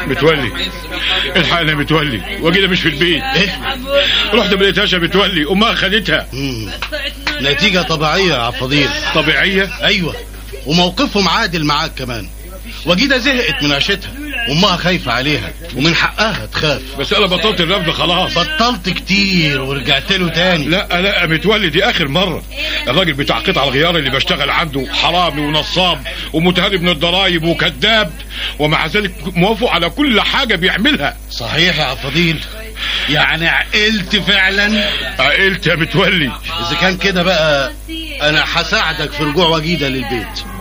متولي الحقنا يا متولي وجينا مش في البيت ايه رحت ما لقيتهاش يا متولي امها خدتها مم. نتيجة طبيعية يا عبد الفضيل طبيعيه ايوه وموقفهم عادل معاك كمان وجيدة زهقت من عيشتها وامها خايفة عليها ومن حقها تخاف بس انا بطلت الرفض خلاص بطلت كتير ورجعت له تاني لا لا يا متولي دي اخر مره الراجل بتاع قطع الغيار اللي بشتغل عنده حرامي ونصاب ومتهرب من الضرايب وكذاب ومع ذلك موافق على كل حاجه بيعملها صحيح يا عبد الفضيل يعني عقلت فعلا عقلت يا متولي اذا كان كده بقى انا هساعدك في رجوع وجيدة للبيت